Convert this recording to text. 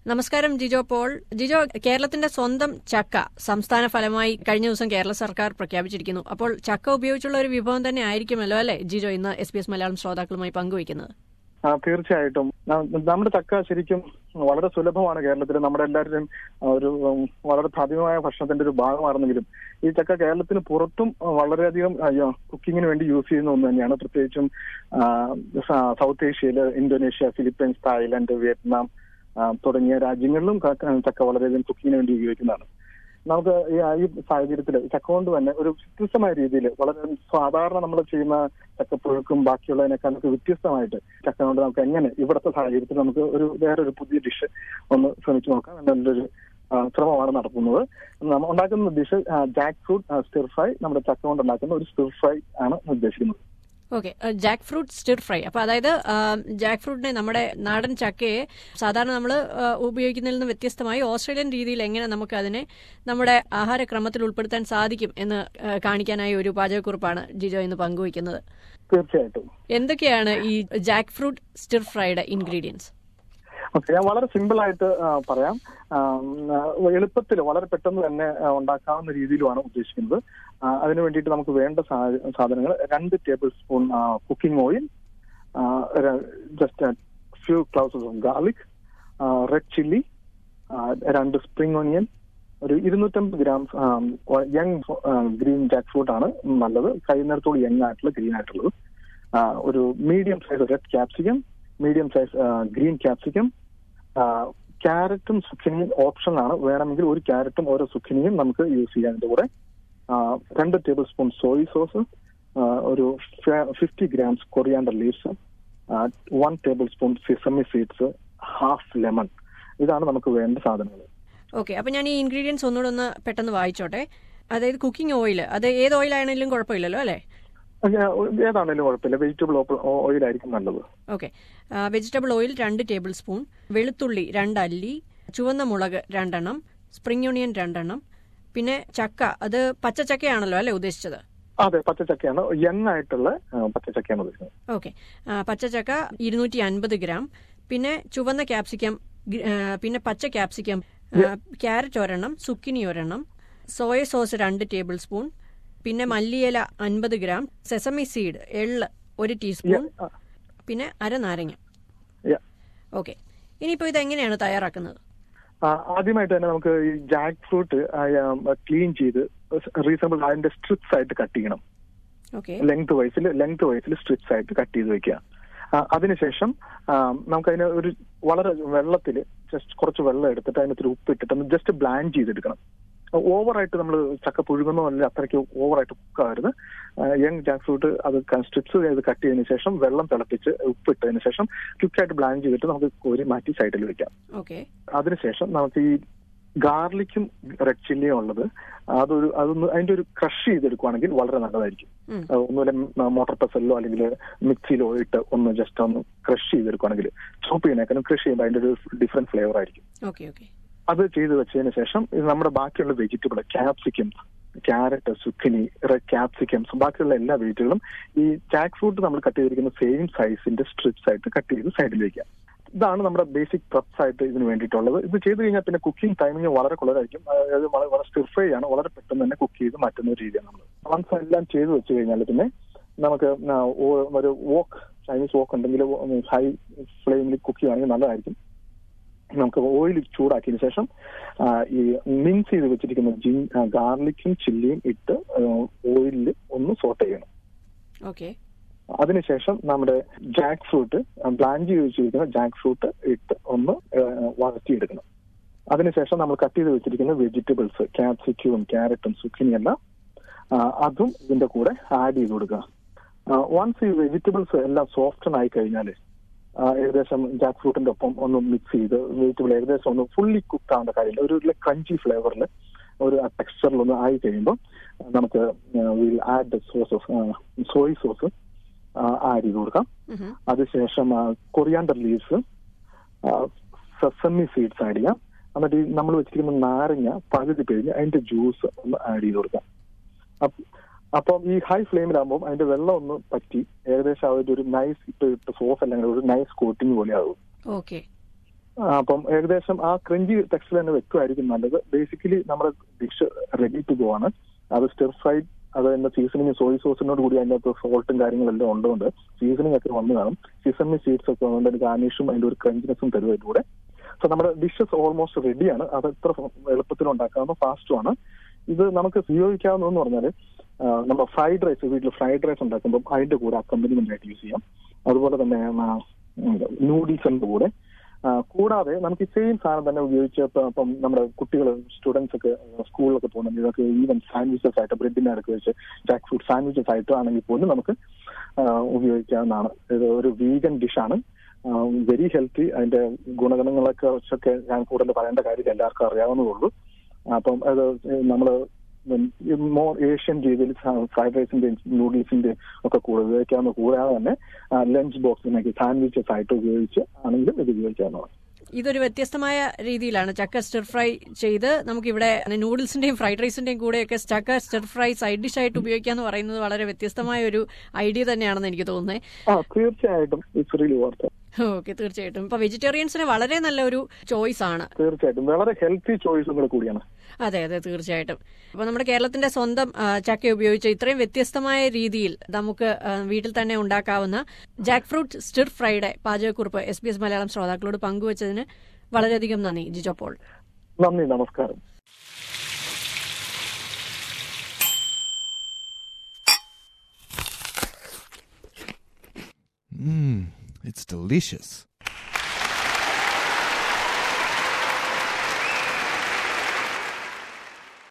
നമസ്കാരം ജിജോ പോൾ ജിജോ കേരളത്തിന്റെ സ്വന്തം ചക്ക സംസ്ഥാന ഫലമായി കഴിഞ്ഞ ദിവസം കേരള സർക്കാർ പ്രഖ്യാപിച്ചിരിക്കുന്നു അപ്പോൾ ചക്ക ഉപയോഗിച്ചുള്ള ഒരു വിഭവം തന്നെ ആയിരിക്കുമല്ലോ അല്ലെ ജിജോ ഇന്ന് എസ് ബി എസ് മലയാളം ശ്രോതാക്കളുമായി പങ്കുവയ്ക്കുന്നത് ആ തീർച്ചയായിട്ടും ന- നമ്മുടെ ചക്ക ശരിക്കും വളരെ സുലഭമാണ് കേരളത്തിൽ നമ്മുടെ എല്ലാവരുടെയും ആ, ഒരു ഉം, വളരെ സാധ്യമായ ഭക്ഷണത്തിന്റെ ഒരു ഭാഗമാണെന്നെങ്കിലും ഈ ചക്ക കേരളത്തിന് പുറത്തും ആ, വളരെയധികം അയ്യോ, കുക്കിങ്ങിന് വേണ്ടി യൂസ് ചെയ്യുന്ന ഒന്ന് തന്നെയാണ് പ്രത്യേകിച്ചും ആ, സ- സൗത്ത് ഏഷ്യയില് ഇന്തോനേഷ്യ ഫിലിപ്പീൻസ് തായ്ലൻഡ് വിയറ്റ്നാം ആ, തുടങ്ങിയ രാജ്യങ്ങളിലും ക- ചക്ക വളരെയധികം കുക്കിങ്ങിന് വേണ്ടി ഉപയോഗിക്കുന്നതാണ് നമുക്ക് ഈ ഈ സാഹചര്യത്തിൽ ചക്ക കൊണ്ട് തന്നെ ഒരു വ്യത്യസ്തമായ രീതിയിൽ വളരെ സാധാരണ നമ്മൾ ചെയ്യുന്ന ചക്കപ്പുഴുക്കും ബാക്കിയുള്ളതിനേക്കാളൊക്കെ വ്യത്യസ്തമായിട്ട് ചക്ക കൊണ്ട് നമുക്ക് എങ്ങനെ ഇവിടുത്തെ സാഹചര്യത്തിൽ നമുക്ക് ഒരു വേറൊരു പുതിയ ഡിഷ് ഒന്ന് ശ്രമിച്ചു നോക്കാം എന്നുള്ളൊരു ആ, ശ്രമമാണ് നടത്തുന്നത് നമ്മൾ ഉണ്ടാക്കുന്ന dish jackfruit stir fry നമ്മുടെ ചക്ക കൊണ്ട് ഉണ്ടാക്കുന്ന ഒരു സ്റ്റിർ ഫ്രൈ ആണ് ഉദ്ദേശിക്കുന്നത് okay jackfruit stir fry അപ്പൊ അതായത് ജാക്ക് ഫ്രൂട്ടിനെ നമ്മുടെ നാടൻ ചക്കയെ സാധാരണ നമ്മൾ ഉപയോഗിക്കുന്നതിൽ നിന്ന് വ്യത്യസ്തമായി ഓസ്ട്രേലിയൻ രീതിയിൽ എങ്ങനെ നമുക്ക് അതിനെ നമ്മുടെ ആഹാരക്രമത്തിൽ ഉൾപ്പെടുത്താൻ സാധിക്കും എന്ന് ആ, കാണിക്കാനായി ഒരു പാചകക്കുറിപ്പാണ് ജിജോ ഇന്ന് പങ്കുവയ്ക്കുന്നത് തീർച്ചയായിട്ടും എന്തൊക്കെയാണ് ഈ ജാക്ക് ഫ്രൂട്ട് സ്റ്റിർ ഫ്രൈയുടെ ഇൻഗ്രീഡിയൻസ് ഓക്കെ ഞാൻ വളരെ സിമ്പിൾ ആയിട്ട് ആ, പറയാം എളുപ്പത്തിൽ വളരെ പെട്ടെന്ന് തന്നെ ആ, ഉണ്ടാക്കാവുന്ന രീതിയിലുമാണ് ഉദ്ദേശിക്കുന്നത് ആ, അതിനു വേണ്ടിയിട്ട് നമുക്ക് വേണ്ട സാ- സാധനങ്ങൾ രണ്ട് tablespoon cooking oil just few cloves of garlic red chilli രണ്ട് സ്പ്രിംഗ് ഓണിയൻ ഒരു ഇരുന്നൂറ്റമ്പത് gram young green jackfruit ആണ് നല്ലത് കഴിയുന്നിടത്തോളം യങ് ആയിട്ടുള്ള ഗ്രീൻ ആയിട്ടുള്ളത് ആ, ഒരു medium size red capsicum medium size green capsicum ക്യാരറ്റും സുഖിനിയും ഓപ്ഷനാണ് വേണമെങ്കിൽ ഒരു ക്യാരറ്റും ഓരോ സുഖിനിയും നമുക്ക് യൂസ് ചെയ്യാം അതിന്റെ കൂടെ ആ, രണ്ട് ടേബിൾ സ്പൂൺ സോയ് സോസ് ഒരു fifty grams coriander leaves one tablespoon sesame seeds half lemon ഇതാണ് നമുക്ക് വേണ്ട സാധനങ്ങൾ ഓക്കെ അപ്പൊ ഞാൻ ഈ ഇൻഗ്രീഡിയൻസ് ഒന്നുകൂടെ ഒന്ന് പെട്ടെന്ന് വായിച്ചോട്ടെ അതായത് കുക്കിംഗ് ഓയിൽ അത് ഏത് ഓയിൽ ആണെങ്കിലും കുഴപ്പമില്ലല്ലോ അല്ലേ ഏതാണേലും കുഴപ്പമില്ല വെജിറ്റബിൾ ഓയിൽ ആയിരിക്കും നല്ലത് ഓക്കെ വെജിറ്റബിൾ ഓയിൽ രണ്ട് ടേബിൾ സ്പൂൺ വെളുത്തുള്ളി രണ്ട് അല്ലി ചുവന്ന മുളക് രണ്ടെണ്ണം സ്പ്രിംഗ് ഓണിയൻ രണ്ടെണ്ണം പിന്നെ ചക്ക അത് പച്ചച്ചക്കയാണല്ലോ അല്ലേ ഉദ്ദേശിച്ചത് അതെ പച്ചച്ചക്കയാണ് യങ് ആയിട്ടുള്ള ആ, പച്ചച്ചക്കയാണ് ഉദ്ദേശിക്കുന്നത് ഓക്കെ പച്ചച്ചക്ക ഇരുന്നൂറ്റി അൻപത് ഗ്രാം പിന്നെ ചുവന്ന ക്യാപ്സിക്കം ഗ്ര- ആ, പിന്നെ പച്ച ക്യാപ്സിക്കം ആ, ക്യാരറ്റ് ഒരെണ്ണം സുക്കിനി ഒരെണ്ണം സോയ സോസ് രണ്ട് ടേബിൾ സ്പൂൺ പിന്നെ മല്ലിയില അൻപത് ഗ്രാം സെസമി സീഡ് എള്ള് ഒരു ടീസ്പൂൺ ആ, പിന്നെ അര നാരങ്ങ yeah. ഓക്കെ ഇനിയിപ്പോൾ ഇത് എങ്ങനെയാണ് തയ്യാറാക്കുന്നത് ആ, ആദ്യമായിട്ട് തന്നെ നമുക്ക് ഈ ജാക്ക് ഫ്രൂട്ട് ക്ലീൻ ചെയ്ത് റീസണബിൾ അതിന്റെ സ്ട്രിപ്സ് ആയിട്ട് കട്ട് ചെയ്യണം ഓക്കെ ലെങ്ത് വൈസിൽ ലെങ്ത് വൈസിൽ സ്ട്രിപ്സ് ആയിട്ട് കട്ട് ചെയ്ത് വെക്കുക ആ, അതിനുശേഷം ആ, നമുക്കതിന് ഒരു വളരെ വെള്ളത്തിൽ ജസ്റ്റ് കുറച്ച് വെള്ളം എടുത്തിട്ട് അതിനകത്ത് ഉപ്പ് ഇട്ടിട്ട് ജസ്റ്റ് ബ്ലാൻഡ് ചെയ്തെടുക്കണം ഓവറായിട്ട് നമ്മൾ ചക്ക പുഴുകുന്ന പോലെ അത്രയ്ക്ക് ഓവറായിട്ട് കുക്കാകരുത് യങ് ജാക്ക് ഫ്രൂട്ട് അത് സ്ട്രിപ്സ് ചെയ്ത് കട്ട് ചെയ്തതിന് ശേഷം വെള്ളം തിളപ്പിച്ച് ഉപ്പിട്ടതിന് ശേഷം ക്വിക്കായിട്ട് ബ്ലാൻഡ് ചെയ്തിട്ട് നമുക്ക് കോരി മാറ്റി സൈഡിൽ വെക്കാം ഓക്കെ അതിനുശേഷം നമുക്ക് ഈ ഗാർലിക്കും റെഡ് ചില്ലിയും ഉള്ളത് അതൊരു അതൊന്ന് അതിന്റെ ഒരു ക്രഷ് ചെയ്തെടുക്കുവാണെങ്കിൽ വളരെ നല്ലതായിരിക്കും ഉം. അത് ഒന്നുമില്ല മോട്ടോർ പെസലിലോ അല്ലെങ്കിൽ മിക്സിയിലോ ഇട്ട് ഒന്ന് ജസ്റ്റ് ഒന്ന് ക്രഷ് ചെയ്തെടുക്കുവാണെങ്കിൽ ചോപ്പ് ചെയ്യുന്നേക്കാളും ക്രഷ് ചെയ്യുമ്പോൾ അതിന്റെ ഒരു ഡിഫറെന്റ് ഫ്ലേവർ ആയിരിക്കും ഓക്കെ ഓക്കെ അത് ചെയ്ത് വെച്ചതിന് ശേഷം ഇത് നമ്മുടെ ബാക്കിയുള്ള vegetable capsicum carrot zucchini red capsicums ബാക്കിയുള്ള എല്ലാ വെജിറ്റബിളും ഈ ജാക്ക് ഫ്രൂട്ട് നമ്മൾ കട്ട് ചെയ്തിരിക്കുന്ന സെയിം സൈസിന്റെ സ്ട്രിപ്സ് ആയിട്ട് കട്ട് ചെയ്ത് സൈഡിൽ വെക്കാം ഇതാണ് നമ്മുടെ ബേസിക് പ്രപ്സ് ആയിട്ട് ഇതിന് വേണ്ടിയിട്ടുള്ളത് ഇത് ചെയ്ത് കഴിഞ്ഞാൽ പിന്നെ കുക്കിംഗ് ടൈമിംഗ് വളരെ കൂടുതലായിരിക്കും അതായത് വളരെ വളരെ സ്റ്റിർ ഫ്രൈ ആണ് വളരെ പെട്ടെന്ന് തന്നെ കുക്ക് ചെയ്ത് മാറ്റുന്ന ഒരു രീതിയാണ് നമ്മൾ വൺസ് എല്ലാം ചെയ്ത് വെച്ച് കഴിഞ്ഞാൽ പിന്നെ നമുക്ക് ആ, ഓ- ഒരു വോക്ക് ചൈനീസ് വോക്ക് ഉണ്ടെങ്കിൽ ഹൈ ഫ്ലെയിമിൽ കുക്ക് ചെയ്യുകയാണെങ്കിൽ നല്ലതായിരിക്കും നമുക്ക് ഓയിൽ ചൂടാക്കിയതിനു ശേഷം ആ, ഈ മിൻസ് ചെയ്ത് വെച്ചിരിക്കുന്ന ജിൻ ഗാർലിക്കും ചില്ലിയും ഇട്ട് ഓയിലിൽ ഒന്ന് സോട്ട് ചെയ്യണം ഓക്കെ അതിനുശേഷം നമ്മുടെ ജാക്ക് ഫ്രൂട്ട് ബ്ലാൻഡ് ചെയ്ത് വെച്ചിരിക്കുന്ന ജാക്ക് ഫ്രൂട്ട് ഇട്ട് ഒന്ന് ആ, വഴറ്റിയെടുക്കണം അതിനുശേഷം നമ്മൾ കട്ട് ചെയ്ത് വെച്ചിരിക്കുന്ന വെജിറ്റബിൾസ് ക്യാപ്സിക്യൂവും ക്യാരറ്റും സുക്കിനി എല്ലാം ആ, അതും ഇതിന്റെ കൂടെ ആഡ് ചെയ്ത് കൊടുക്കുക വൺസ് ഈ വെജിറ്റബിൾസ് എല്ലാം സോഫ്റ്റൺ ആയി കഴിഞ്ഞാൽ ഏകദേശം ജാക്ക് ഫ്രൂട്ടിന്റെ ഒപ്പം ഒന്ന് മിക്സ് ചെയ്ത് വെജിറ്റബിൾ ഏകദേശം ഒന്ന് ഫുള്ളി കുക്ക് ആവേണ്ട കാര്യമില്ല ഒരു ക്രഞ്ചി ഫ്ലേവറിൽ ഒരു ടെക്സ്ചറിൽ ഒന്ന് ആയി കഴിയുമ്പോൾ നമുക്ക് will add sauce of soy sauce add ചെയ്ത് കൊടുക്കാം അതിനുശേഷം coriander leaves sesame seeds add ചെയ്യാം എന്നിട്ട് ഈ നമ്മൾ വെച്ചിരിക്കുന്ന നാരങ്ങ പകുതി പിഴിഞ്ഞ് അതിന്റെ ജ്യൂസ് ഒന്ന് ആഡ് ചെയ്ത് കൊടുക്കാം അപ്പ- അപ്പം ഈ ഹൈ ഫ്ലെയിമിലാകുമ്പോൾ അതിന്റെ വെള്ളം ഒന്ന് പറ്റി ഏകദേശം അതിന്റെ ഒരു നൈസ് ഇട്ട് ഇട്ട് സോസ് എല്ലാം കൂടെ ഒരു നൈസ് കോട്ടിങ് പോലെ ആകും ഓക്കെ ആ, അപ്പം ഏകദേശം ആ ക്രഞ്ചി ടെക്സ്റ്റിൽ തന്നെ വെക്കുമായിരിക്കും നല്ലത് ബേസിക്കലി നമ്മുടെ ഡിഷ് റെഡി ടു ഗോ ആണ് അത് സ്റ്റിർ ഫ്രൈഡ് അത് അതിന്റെ സീസണിങ് സോയ് സോസിനോട് കൂടി അതിന്റെ അകത്ത് സോൾട്ടും കാര്യങ്ങളെല്ലാം ഉള്ളതുകൊണ്ട് സീസണിങ് ഒക്കെ വന്നു കാണും സീസണി സീഡ്സ് ഒക്കെ വന്നുകൊണ്ട് ഒരു ഗാർണിഷും അതിന്റെ ഒരു ക്രഞ്ചിനെസ്സും തരും അതിന്റെ കൂടെ സോ നമ്മുടെ ഡിഷസ് ഓൾമോസ്റ്റ് റെഡിയാണ് അത് എത്ര എളുപ്പത്തിൽ ഉണ്ടാക്കാവുന്ന ഫാസ്റ്റുമാണ് ഇത് നമുക്ക് ഉപയോഗിക്കാവുന്നതെന്ന് പറഞ്ഞാൽ നമ്മുടെ ഫ്രൈഡ് റൈസ് വീട്ടിൽ ഫ്രൈഡ് റൈസ് ഉണ്ടാക്കുമ്പോൾ അതിന്റെ കൂടെ അക്കമ്പനിമെന്റ് ആയിട്ട് യൂസ് ചെയ്യാം അതുപോലെ തന്നെ നൂഡിൽസിന്റെ കൂടെ ആ, കൂടാതെ നമുക്ക് ഈ സെയിം സാധനം തന്നെ ഉപയോഗിച്ച് ഇപ്പൊ ഇപ്പം നമ്മുടെ കുട്ടികൾ സ്റ്റുഡൻസ് ഒക്കെ സ്കൂളിലൊക്കെ പോകുന്നുണ്ട് ഇതൊക്കെ ഈവൻ സാൻഡ്വിച്ചസ് ആയിട്ട് ബ്രെഡിന്റെ അടുക്ക് വെച്ച് ജാക്ക് ഫ്രൂട്ട് സാൻഡ്വിച്ചസ് ആയിട്ട് ആണെങ്കിൽ പോലും നമുക്ക് ആ, ഉപയോഗിക്കാവുന്നതാണ് ഇത് ഒരു വീഗൻ ഡിഷാണ് വെരി ഹെൽത്തി അതിന്റെ ഗുണഗണങ്ങളെ കുറിച്ചൊക്കെ ഞാൻ കൂടുതൽ പറയേണ്ട കാര്യം എല്ലാവർക്കും അറിയാവുന്നതുള്ളൂ അപ്പം അത് നമ്മൾ മോർ ഏഷ്യൻ രീതിയിൽ ഫ്രൈഡ് റൈസിന്റെ നൂഡിൽസിന്റെ ഒക്കെ കൂടെ ഉപയോഗിക്കാവുന്ന കൂടാതെ തന്നെ ലഞ്ച് ബോക്സിനൊക്കെ സാൻഡ്വിച്ചസ് ആയിട്ട് ഉപയോഗിച്ച് ആണെങ്കിലും ഇത് ഉപയോഗിക്കാവുന്നതാണ് ഇതൊരു വ്യത്യസ്തമായ രീതിയിലാണ് ചക്ക സ്റ്റിർ ഫ്രൈ ചെയ്ത് നമുക്കിവിടെ നൂഡിൽസിന്റെയും ഫ്രൈഡ് റൈസിന്റെയും കൂടെയൊക്കെ ചക്ക സ്റ്റിർ ഫ്രൈ സൈഡ് ഡിഷ് ആയിട്ട് ഉപയോഗിക്കുക എന്ന് പറയുന്നത് വളരെ വ്യത്യസ്തമായ ഒരു ഐഡിയ തന്നെയാണെന്ന് എനിക്ക് തോന്നുന്നത് ആ തീർച്ചയായിട്ടും ഇറ്റ്സ് റിയലി വർത്ത് ഓക്കെ തീർച്ചയായിട്ടും ഇപ്പൊ വെജിറ്റേറിയൻസിന് വളരെ നല്ലൊരു ചോയ്സ് ആണ് തീർച്ചയായിട്ടും വളരെ ഹെൽത്തി ചോയ്സും കൂടെ കൂടിയാണ് അതെ അതെ തീർച്ചയായിട്ടും അപ്പൊ നമ്മുടെ കേരളത്തിന്റെ സ്വന്തം ആ, ചക്ക ഉപയോഗിച്ച് ഇത്രയും വ്യത്യസ്തമായ രീതിയിൽ നമുക്ക് ആ, വീട്ടിൽ തന്നെ ഉണ്ടാക്കാവുന്ന ജാക്ക് ഫ്രൂട്ട് സ്റ്റിർ ഫ്രൈയുടെ പാചകക്കുറിപ്പ് എസ് ബി എസ് മലയാളം ശ്രോതാക്കളോട് പങ്കുവച്ചതിന് വളരെയധികം നന്ദി ജിജോ പോൾ നന്ദി നമസ്കാരം Mmm, it's delicious.